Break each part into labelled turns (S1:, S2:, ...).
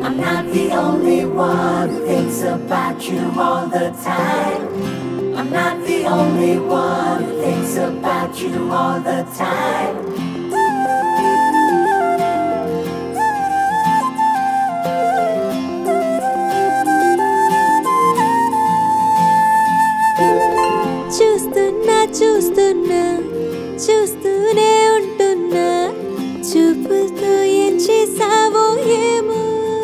S1: I'm not the only one who thinks about you all the time. I'm not the only one who thinks about you all the time.
S2: చూస్తున్నా చూస్తున్నా చూస్తూనే ఉంటున్నా చూపులతో ఏం చేసావో ఏమో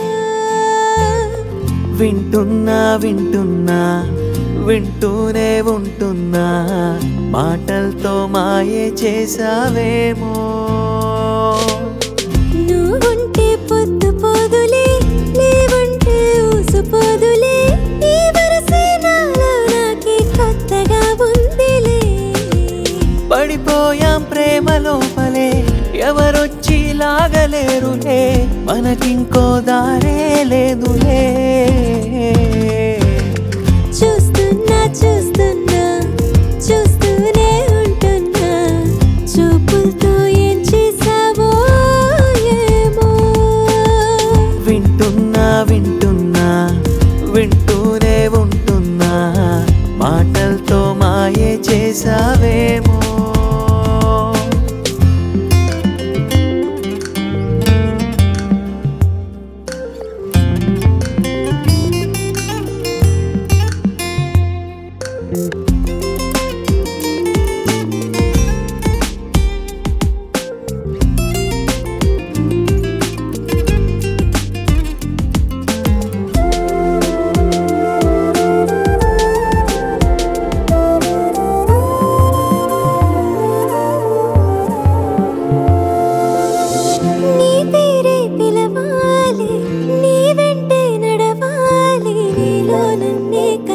S3: వింటున్నా వింటున్నా వింటూనే ఉంటున్నా మాటలతో మాయే చేసావేమో
S2: నువ్వుంటే పొద్దు పోదులే లేవంటే ఊసిపోదులే ఈ వరసే నాలో నాకే కొత్తగా ఉందిలే
S3: పడిపోయాం ప్రేమ లోపలే ఎవరొచ్చి లాగలేరులే మనకింకో దారే లేదులే
S2: చూస్తున్నా చూస్తున్నా చూస్తూనే ఉంటున్నా చూపులతో ఏం చేసావో ఏమో
S3: వింటున్నా వింటున్నా వింటూనే ఉంటున్నా మాటలతో మాయే చేసావేమో
S2: నీ పేరే పిలవాలి నీ వెంటే నడవాలి నీలో నన్నే